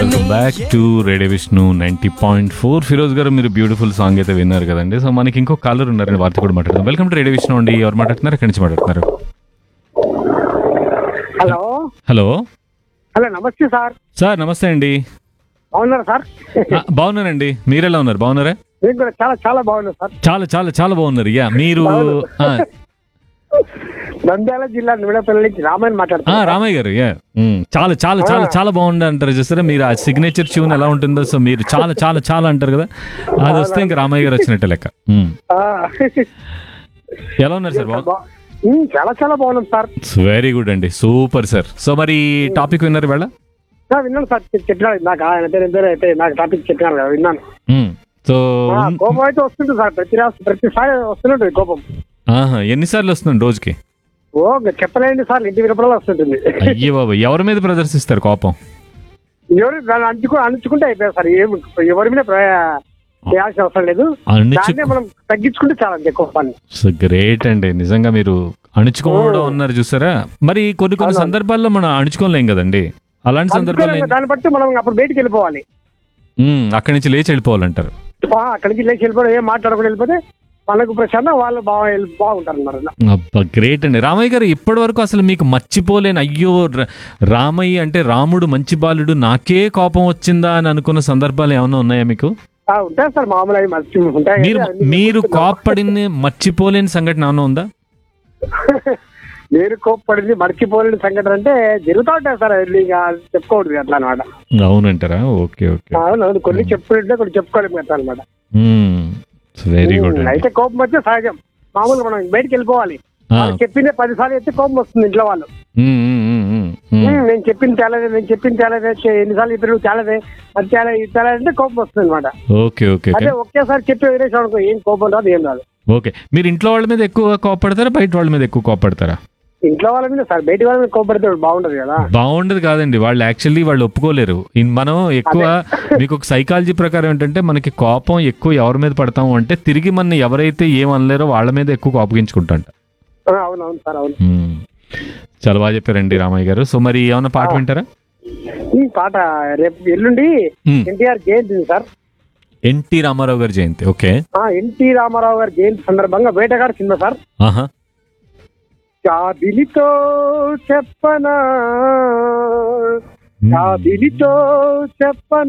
Welcome back to radio Vishnu ninety point four Firoz గారు మీరు beautiful song అయితే విన్నారు కదండి సో మనకి ఇంకో కాలర్ ఉన్నారండి వారితో కూడా మాట్లాడదాం వెల్కమ్ టు రేడియో విష్ణు అండి ఎవరు మాట్లాడుతున్నారు ఎక్కడి నుంచి మాట్లాడుతున్నారు హలో హలో హలో నమస్తే సార్ సార్ నమస్తే అండి బాగున్నారా సార్ ఆ, బాగున్నానండి మీరు ఎలా ఉన్నారు బాగున్నారా నేను కూడా చాలా చాలా బాగున్నా సార్ చాలా చాలా చాలా బాగున్నారు యా మీరు ఆ, నంద్యాల జిల్లా నిమిడపల్లి నుంచి రామాయణ ఆ, మాట్లాడుతున్నా రామయ్య గారు యా ఉమ్, చాలా చాలా చాలా చాలా బాగుంది అంటారు చూసారా మీరు ఆ సిగ్నేచర్ ట్యూన్ ఎలా ఉంటుందో సో మీరు చాలా చాలా చాలా అంటారు కదా అది వస్తే ఇంకా రామయ్య గారు వచ్చినట్టే లెక్క ఉమ్. ఆ, ఎలా ఉన్నారు సార్ బాగు బా- ఉమ్, చాలా చాలా బాగున్నాం సార్ వెరీ గుడ్ అండి సూపర్ సార్ సో మరి టాపిక్ విన్నారు వేళ సార్ విన్నాను సార్ చె- చెప్పినాడు నాకు ఆయన పేరు ఏం పేరు అయితే నాకు టాపిక్ చెప్పినారు కదా విన్నాను సో ఆ, కోపం అయితే వస్తుంది సార్ ప్రతి రాష్ట్ర ప్రతిసారి వస్తుంటుంది కోపం ఆహా ఎన్నిసార్లు వస్తుంది రోజుకి ఓ ఇంకా చెప్పలేండి సార్ ఇంటి వినపడాలి వస్తుంటుంది అయ్యే బాబు ఎవరి మీద ప్రదర్శిస్తారు కోపం ఎవరు దాన్ని అంచుకు అంచుకుంటే అయిపోయారు సార్ ఏం ఎవరి మీద ప్ర- చేయాల్సిన అవసరం లేదు అణుచు దాన్నే మనం తగ్గించుకుంటే చాలా అంతే కోపాన్ని గ్రేట్ అండి నిజంగా మీరు అణుచుకోవడం ఉన్నారు చూసారా మరి కొన్ని కొన్ని సందర్భాల్లో మనం అణుచుకోలేం కదండి అలాంటి సందర్భాల్లో అందుకని దాన్ని బట్టి మనం అప్పుడు బయటికి వెళ్ళిపోవాలి ఉమ్, అక్కడి నుంచి లేచి వెళ్ళిపోవాలంటారు ఆ, అక్కడికి లేచి వెళ్ళిపోవడం ఏం మాట్లాడకుండా వెళ్ళిపోతే మనకు ప్రశాంతం వాళ్ళు బాగా వెళ్ళి- బాగుంటారు అన్నమాట అబ్బా గ్రేట్ అండి రామయ్య గారు ఇప్పటి వరకు అసలు మీకు మర్చిపోలేని అయ్యో ర- రామయ్య అంటే రాముడు మంచి బాలుడు నాకే కోపం వచ్చిందా అని అనుకున్న సందర్భాలు ఏమైనా ఉన్నాయా మీకు ఆ, ఉంటాయి సార్ మామూలు అవి మర్చి ఉంటాయి మీరు అన్ని మీరు గుర్తున్నాం. కోప్పడిన మర్చిపోలేని సంఘటన ఏమైనా ఉందా మీరు కోప్పడింది మర్చిపోలేని సంఘటన అంటే జరుగుతూ ఉంటాయి సార్ వెళ్ళి ఇక చెప్పుకోవద్దు అట్లా అనమాట అవునంటారా ఓకే ఓకే అవును అవును కొన్ని చెప్పుకుంటే కొన్ని చెప్పుకోలేము అట్లా అనమాట వెరీ గుడ్ అండి అయితే కోపం వచ్చే సహజం మామూలుగా మనం బయటికి వెళ్ళిపోవాలి ఆ, వాళ్ళు చెప్పిందే పది సార్లు అయితే కోపం వస్తుంది ఇంట్లో వాళ్ళు ఉమ్, ఉమ్, ఉమ్, ఉమ్, ఉమ్. ఉమ్, నేను చెప్పింది తేలదే నేను చెప్పింది తేలదే చే- ఎన్నిసార్లు ఇప్పుడు తేలదే అది తేలే ఇది తేలే అంటే కోపం వస్తుంది అనమాట ఓకే ఓకే అదే ఒకేసారి చెప్పి వదిలేసాం అనుకో ఏం కోపం రాదు ఏం రాదు ఓకే మీరు ఇంట్లో వాళ్ళ మీద ఎక్కువ కోపడతారా బయట వాళ్ళ మీద ఎక్కువ కోపడతారా ఇంట్లో వాళ్ళ మీద సార్ బయట వాళ్ళ మీద కోపడితే బాగుంటది కదా బాగుండదు కాదండి వాళ్ళు యాక్చువల్లీ వాళ్ళు ఒప్పుకోలేరు ఇన్- మనం ఎక్కువ మీకు ఒక సైకాలజీ ప్రకారం ఏంటంటే మనకి కోపం ఎక్కువ ఎవరి మీద పడతాము అంటే తిరిగి మన ఎవరైతే ఏం అనలేరో వాళ్ళ మీద ఎక్కువ కోపగించుకుంటాంట ఆ, అవును అవును సార్ అవును మ్మ్. చాలా బాగా చెప్పారండి రామయ్య గారు సో మరి ఏమైనా పాట వింటారా ఈ పాట రేపు ఎల్లుండి మ్మ్. ఎన్టీఆర్ జయంతి ఉంది సార్ ఎన్టీ రామారావు గారి జయంతి ఓకే ఆ ఎన్టీ రామారావు గారి జయంతి సందర్భంగా వేటగాడు సినిమా సార్ ఆహా చాబిలితో చెప్పనా చాబిలితో చెప్పనా